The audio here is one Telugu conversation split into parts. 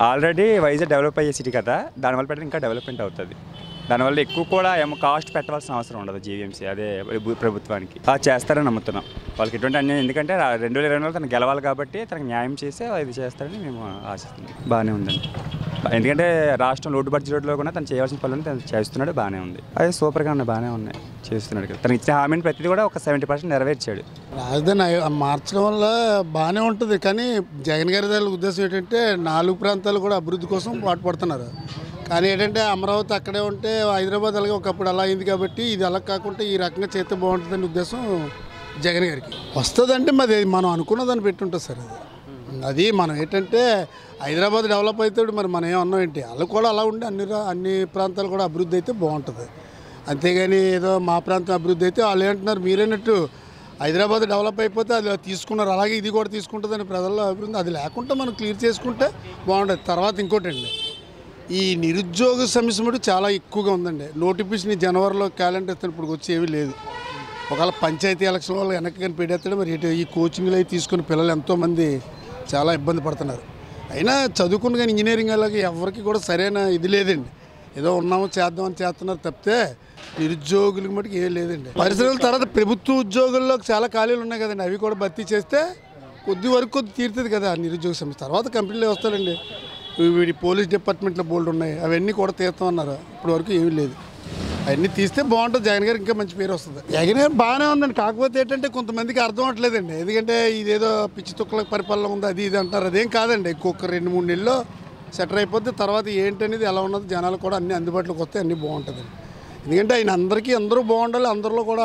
ఆల్రెడీ వైజాగ్ డెవలప్ అయ్యే సిటీ కదా దానివల్ల పెడితే ఇంకా డెవలప్మెంట్ అవుతుంది దానివల్ల ఎక్కువ కూడా ఏమో కాస్ట్ పెట్టవలసిన అవసరం ఉండదు జీవీఎంసీ అదే ప్రభు- ప్రభుత్వానికి అది చేస్తారని నమ్ముతున్నాం వాళ్ళకి ఎటువంటి అన్యాయం ఎందుకంటే రా- రెండు వేల ఇరవై నాలుగు తను గెలవాలి కాబట్టి తనకు న్యాయం చేసి ఇది చేస్తారని మేము ఆశిస్తున్నాం బాగానే ఉందండి ఎందుకంటే రాష్ట్రం లోటు బడ్జెట్లో కూడా తను చేయవలసిన పనులను తను చేస్తున్నాడు బాగానే ఉంది అది సూపర్గా ఉన్నాయి బాగానే ఉన్నాయి చేస్తున్నాడు కదా తను ఇచ్చిన హామీని ప్రతిదీ కూడా ఒక సెవెంటీ పర్సెంట్ నెరవేర్చాడు రాజధాని అయ- మార్చడం వల్ల బాగానే ఉంటుంది కానీ జగన్ గారి దాని ఉద్దేశం ఏంటంటే నాలుగు ప్రాంతాలు కూడా అభివృద్ధి కోసం పాటుపడుతున్నారు కానీ ఏంటంటే అమరావతి అక్కడే ఉంటే హైదరాబాద్ అలాగే ఒకప్పుడు అలా అయింది కాబట్టి ఇది అలా కాకుండా ఈ రకంగా చేస్తే బాగుంటుందని ఉద్దేశం జగన్ గారికి వస్తుందంటే మరి మనం అనుకున్న దాన్ని పెట్టుంటుంది సార్ అది అది మనం ఏంటంటే హైదరాబాద్ డెవలప్ అవుతాడు మరి మనం ఏమన్నాం ఏంటి వాళ్ళు కూడా అలా ఉండి అన్ని రా- అన్ని ప్రాంతాలు కూడా అభివృద్ధి అయితే బాగుంటుంది అంతేగాని ఏదో మా ప్రాంతం అభివృద్ధి అయితే వాళ్ళు ఏంటున్నారు మీరేనట్టు హైదరాబాద్ డెవలప్ అయిపోతే అది తీసుకున్నారు అలాగే ఇది కూడా తీసుకుంటుందని ప్రజల్లో అభివృద్ధి అది లేకుండా మనం క్లియర్ చేసుకుంటే బాగుంటుంది తర్వాత ఇంకోటి అండి ఈ నిరుద్యోగ సమస్య మటు చాలా ఎక్కువగా ఉందండి నోటిఫికేషన్ ఈ జనవరిలో క్యాలెండర్ ఇస్తాను ఇప్పుడు వచ్చి ఏమీ లేదు ఒకవేళ పంచాయతీ ఎలక్షన్ వాళ్ళు వెనక్కి కానీ పెట్టేస్తాడు మరి ఇటు ఈ కోచింగ్లు అవి తీసుకుని పిల్లలు ఎంతోమంది చాలా ఇబ్బంది పడుతున్నారు అయినా చదువుకుని కానీ ఇంజనీరింగ్ అలాగే ఎవరికి కూడా సరైన ఇది లేదండి ఏదో ఉన్నాము చేద్దామని చేస్తున్నారు తప్పితే నిరుద్యోగులకి మటుకు ఏం లేదండి పరిశ్రమల తర్వాత ప్రభుత్వ ఉద్యోగుల్లో చాలా ఖాళీలు ఉన్నాయి కదండి అవి కూడా భర్తీ చేస్తే కొద్ది వరకు కొద్ది తీరుతుంది కదా ఆ నిరుద్యోగ సమస్య తర్వాత కంపెనీలు వస్తారండి వీడి పోలీస్ డిపార్ట్మెంట్లో బోల్డ్ ఉన్నాయి అవన్నీ కూడా తీస్తామన్నారు ఇప్పటి వరకు ఏమీ లేదు అవన్నీ తీస్తే బాగుంటుంది జగన్ గారికి ఇంకా మంచి పేరు వస్తుంది జగన్ గారు బాగానే ఉందండి కాకపోతే ఏంటంటే కొంతమందికి అర్థం అవ్వట్లేదండి ఎందుకంటే ఇదేదో పిచ్చి తుక్కల పరిపాలన ఉంది అది ఇది అంటారు అదేం కాదండి ఇంకొక రెండు మూడు నెలల్లో సెటర్ అయిపోతే తర్వాత ఏంటనేది ఎలా ఉన్నది జనాలు కూడా అన్ని అందుబాటులోకి వస్తే అన్నీ బాగుంటుంది ఎందుకంటే ఆయన అందరికీ అందరూ బాగుండాలి అందరిలో కూడా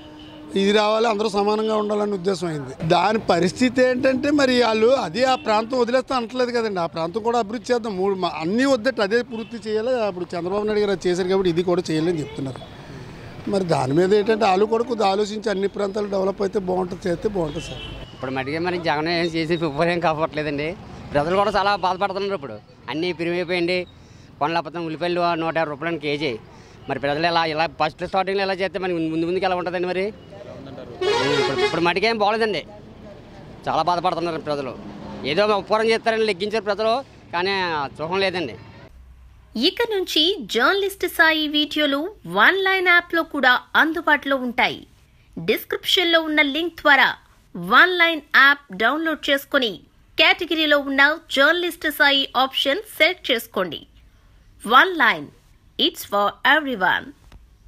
ఇది రావాలి అందరూ సమానంగా ఉండాలనే ఉద్దేశం అయింది దాని పరిస్థితి ఏంటంటే మరి వాళ్ళు అదే ఆ ప్రాంతం వదిలేస్తా అంటలేదు కదండి ఆ ప్రాంతం కూడా అభివృద్ధి చేద్దాం మూడు మా- అన్నీ వద్దట్టు అదే పూర్తి చేయాలి అప్పుడు చంద్రబాబు నాయుడు గారు అది చేశారు కాబట్టి ఇది కూడా చేయాలని చెప్తున్నారు మరి దాని మీద ఏంటంటే వాళ్ళు కూడా కొద్దిగా ఆలోచించి అన్ని ప్రాంతాలు డెవలప్ అయితే బాగుంటుంది చేస్తే బాగుంటుంది సార్ ఇప్పుడు మటుకే మరి జగన్ ఏం చేసి ఉపయోగం కావట్లేదండి ప్రజలు కూడా చాలా బాధపడుతున్నారు ఇప్పుడు అన్నీ పెరిగిపోయింది కొనలేకపోతే ఉల్లిపాయలు నూట యాభై రూపాయలు కేజీ మరి ప్రజలు ఎలా ఇలా ఫస్ట్ స్టార్టింగ్లో ఎలా చేస్తే మరి ముందు ముందుకు ఎలా ఉంటుందండి మరి ఇప్పుడు ఇప్పుడు మటుకేం బాగలేదండి చాలా బాధపడుతున్నారు ప్రజలు ఏదో ఉపకారం చేస్తారని లెగ్గించారు ప్రజలు కానీ సుఖం లేదండి ఇక నుంచి జర్నలిస్ట్ సాయి వీడియోలు వన్ లైన్ యాప్లో కూడా అందుబాటులో ఉంటాయి డిస్క్రిప్షన్లో ఉన్న లింక్ ద్వారా వన్ లైన్ యాప్ డౌన్లోడ్ చేసుకుని కేటగిరీలో ఉన్న జర్నలిస్ట్ సాయి ఆప్షన్ సెలెక్ట్ చేసుకోండి one line it's for everyone